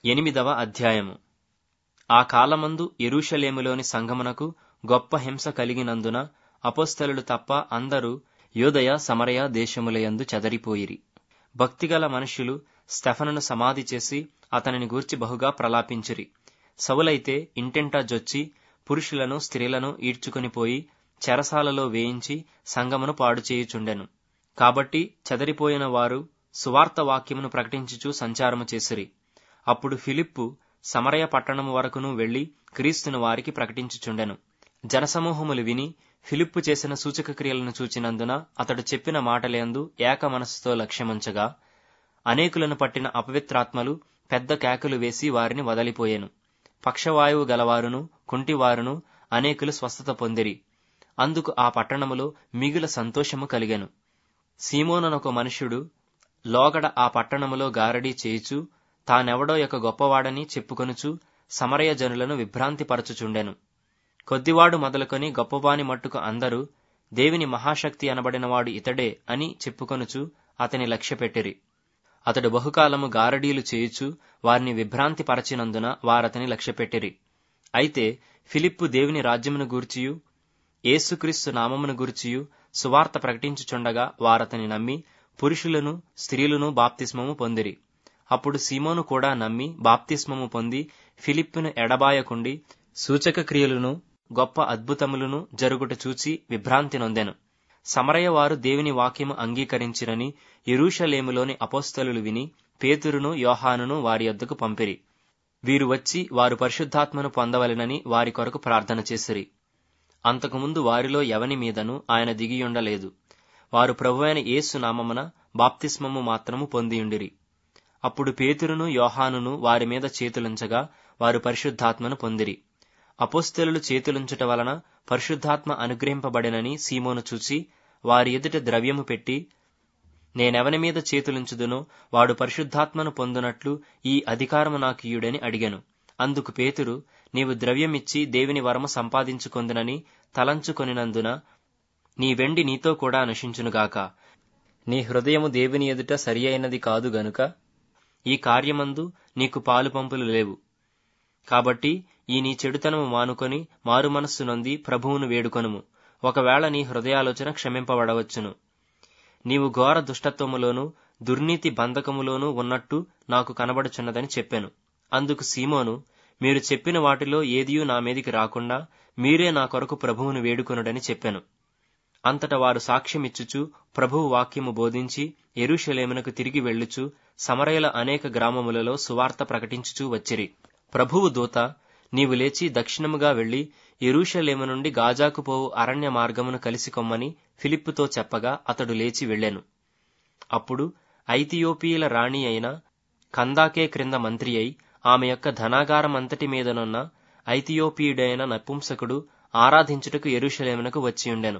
ఎనిమిదవ అధ్యాయము ఆ కాలమందు యెరూషలేములోని సంఘమునకు గొప్ప హింస కలిగినందున అపోస్తలులు తప్ప అందరూ యోదయ సమరయ దేశములయందు చెదరిపోయిరి భక్తిగల మనుష్యులు స్టెఫనును సమాధి చేసి అతనిని గూర్చి బహుగా ప్రలాపించిరి సవులైతే ఇంటింటా జొచ్చి పురుషులను స్త్రీలను ఈడ్చుకుని పోయి చెరసాలలో వేయించి సంగమును పాడు చేయుచుండెను కాబట్టి చెదరిపోయిన వారు సువార్త వాక్యమును ప్రకటించుచు సంచారము చేసిరి అప్పుడు ఫిలిప్పు సమరయ పట్టణము వరకును వెళ్లి క్రీస్తును వారికి ప్రకటించుచుండెను జనసమూహములు విని ఫిలిప్పు చేసిన సూచక క్రియలను చూచినందున అతడు చెప్పిన మాటలందు ఏక మనస్సుతో లక్ష్యముంచగా అనేకులను పట్టిన అపవిత్రాత్మలు పెద్ద కేకలు వేసి వారిని వదలిపోయెను పక్షవాయువు గలవారును కుంటివారును అనేకులు స్వస్థత పొందిరి అందుకు ఆ పట్టణములో మిగుల సంతోషము కలిగెను సీమోననొక మనుష్యుడు లోగడ ఆ పట్టణములో గారడీ చేయుచు తానెవడో యొక్క గొప్పవాడని చెప్పుకొనుచు సమరయ జనులను విభ్రాంతిపరచుచుండెను కొద్దివాడు మొదలుకొని గొప్పవాని మట్టుకు అందరూ దేవుని మహాశక్తి అనబడినవాడు ఇతడే అని చెప్పుకొనుచు అతని లక్ష్యపెట్టిరి అతడు బహుకాలము గారడీలు చేయుచు వారిని విభ్రాంతి పరచినందున వారతని లక్ష్యపెట్టిరి అయితే ఫిలిప్పు దేవుని రాజ్యమును గూర్చియు యేసుక్రీస్తు నామమును గూర్చియు సువార్త ప్రకటించుచుండగా వారతని నమ్మి పురుషులను స్త్రీలను బాప్తిస్మము పొందిరి అప్పుడు సీమోను కూడా నమ్మి బాప్తిస్మము పొంది ఫిలిప్పును ఎడబాయకుండి సూచక క్రియలను గొప్ప అద్భుతములను జరుగుట చూచి విభ్రాంతి నొందెను సమరయ వారు దేవుని వాక్యము అంగీకరించిరని ఎరూషలేములోని అపోస్తలులు విని పేతురును యోహానును వారి యొద్దకు పంపిరి వీరు వచ్చి వారు పరిశుద్ధాత్మను పొందవలెనని వారి కొరకు ప్రార్థన చేసిరి అంతకుముందు వారిలో ఎవని మీదను ఆయన దిగియుండలేదు వారు ప్రభువైన యేసు నామమున బాప్తిస్మము మాత్రము పొందియుండిరి అప్పుడు పేతురును యోహానును వారి మీద చేతులుంచగా వారు పరిశుద్ధాత్మను పొందిరి అపోస్తలులు చేతులుంచుట వలన పరిశుద్ధాత్మ అనుగ్రహింపబడినని సీమోను చూచి వారి ఎదుట ద్రవ్యము పెట్టి నేనెవని మీద చేతులుంచుదునో వాడు పరిశుద్ధాత్మను పొందునట్లు ఈ అధికారము నాకియుడని అడిగాను అందుకు పేతురు నీవు ద్రవ్యమిచ్చి దేవుని వరము సంపాదించుకొందునని తలంచుకొనినందున నీ వెండి నీతో కూడా నశించునుగాక నీ హృదయము దేవుని ఎదుట సరి అయినది కాదు గనుక ఈ కార్యమందు నీకు పాలు పంపులు లేవు కాబట్టి ఈ నీ చెడుతనము మానుకొని మారు మనస్సు నొంది ప్రభువును వేడుకొనుము ఒకవేళ నీ హృదయాలోచన క్షమింపబడవచ్చును నీవు ఘోర దుష్టత్వములోను దుర్నీతి బంధకములోనూ ఉన్నట్టు నాకు కనబడుచున్నదని చెప్పాను అందుకు సీమోను మీరు చెప్పిన వాటిలో ఏదియూ నా మీదికి రాకుండా మీరే నా కొరకు ప్రభువును వేడుకొనుడని చెప్పాను అంతట వారు సాక్ష్యమిచ్చుచు ప్రభువు వాక్యము బోధించి ఎరుషలేమునకు తిరిగి వెళ్ళుచు సమరయల అనేక గ్రామములలో సువార్త ప్రకటించుచూ వచ్చిరి ప్రభువు దూత నీవు లేచి దక్షిణముగా వెళ్లి ఎరూషలేము నుండి గాజాకు పోవు అరణ్య మార్గమును కలిసి కొమ్మని ఫిలిప్పుతో చెప్పగా అతడు లేచి వెళ్లెను అప్పుడు ఐతియోపియల రాణి అయిన కందాకే క్రింద మంత్రి అయి ఆమె యొక్క ధనాగారమంతటి మీదనున్న ఐతియోపియుడైన నపుంసకుడు ఆరాధించుటకు ఎరుషలేమునకు వచ్చియుండెను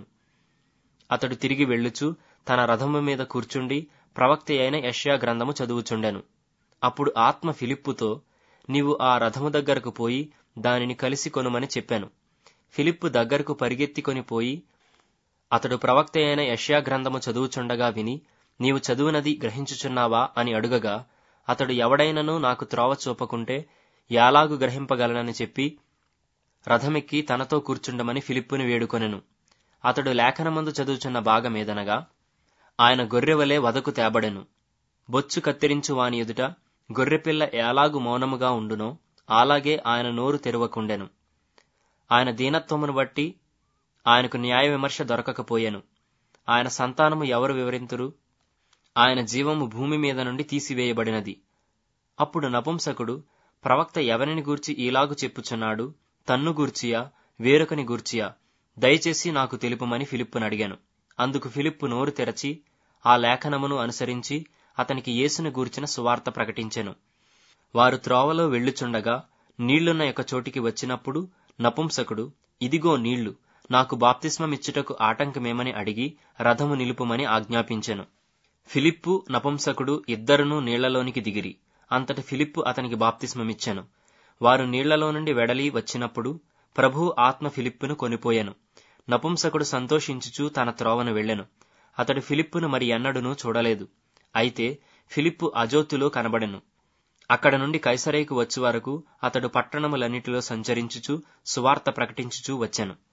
అతడు తిరిగి వెళ్ళుచు తన రథము మీద కూర్చుండి ప్రవక్త అయిన యష్యా గ్రంథము చదువుచుండెను అప్పుడు ఆత్మ ఫిలిప్పుతో నీవు ఆ రథము దగ్గరకు పోయి దానిని కలిసి కొనుమని చెప్పాను ఫిలిప్పు దగ్గరకు పరిగెత్తికొని పోయి అతడు ప్రవక్త అయిన యష్యా గ్రంథము చదువుచుండగా విని నీవు చదువునది గ్రహించుచున్నావా అని అడుగగా అతడు ఎవడైనను నాకు త్రోవ చూపకుంటే యాలాగు గ్రహింపగలనని చెప్పి రథమెక్కి తనతో కూర్చుండమని ఫిలిప్పుని వేడుకొనెను అతడు లేఖనమందు చదువుచున్న భాగమేదనగా ఆయన గొర్రెవలే వదకు తేబడెను బొచ్చు కత్తిరించు వాని ఎదుట గొర్రెపిల్ల ఎలాగు మౌనముగా ఉండునో అలాగే ఆయన నోరు తెరవకుండెను ఆయన దీనత్వమును బట్టి ఆయనకు న్యాయ విమర్శ దొరకకపోయెను ఆయన సంతానము ఎవరు వివరింతురు ఆయన జీవము భూమి మీద నుండి తీసివేయబడినది అప్పుడు నపుంసకుడు ప్రవక్త ఎవరిని గూర్చి ఈలాగు చెప్పుచున్నాడు తన్ను గూర్చియా వేరొకని గూర్చియా దయచేసి నాకు తెలుపుమని ఫిలిప్పును అడిగాను అందుకు ఫిలిప్పు నోరు తెరచి ఆ లేఖనమును అనుసరించి అతనికి యేసును గూర్చిన సువార్త ప్రకటించెను వారు త్రోవలో వెళ్ళుచుండగా నీళ్లున్న యొక్క చోటికి వచ్చినప్పుడు నపుంసకుడు ఇదిగో నీళ్లు నాకు బాప్తిస్మమిచ్చుటకు ఆటంకమేమని అడిగి రథము నిలుపుమని ఆజ్ఞాపించెను ఫిలిప్పు నపుంసకుడు ఇద్దరునూ నీళ్లలోనికి దిగిరి అంతటి ఫిలిప్పు అతనికి బాప్తిస్మమిచ్చెను వారు నీళ్లలో నుండి వెడలి వచ్చినప్పుడు ప్రభు ఆత్మ ఫిలిప్పును కొనిపోయెను నపుంసకుడు సంతోషించుచూ తన త్రోవను వెళ్ళెను అతడు ఫిలిప్పును మరి ఎన్నడూనూ చూడలేదు అయితే ఫిలిప్పు అజోతులో కనబడెను అక్కడ నుండి కైసరేకు వచ్చు వరకు అతడు పట్టణములన్నిటిలో సంచరించుచు సువార్త ప్రకటించుచూ వచ్చెను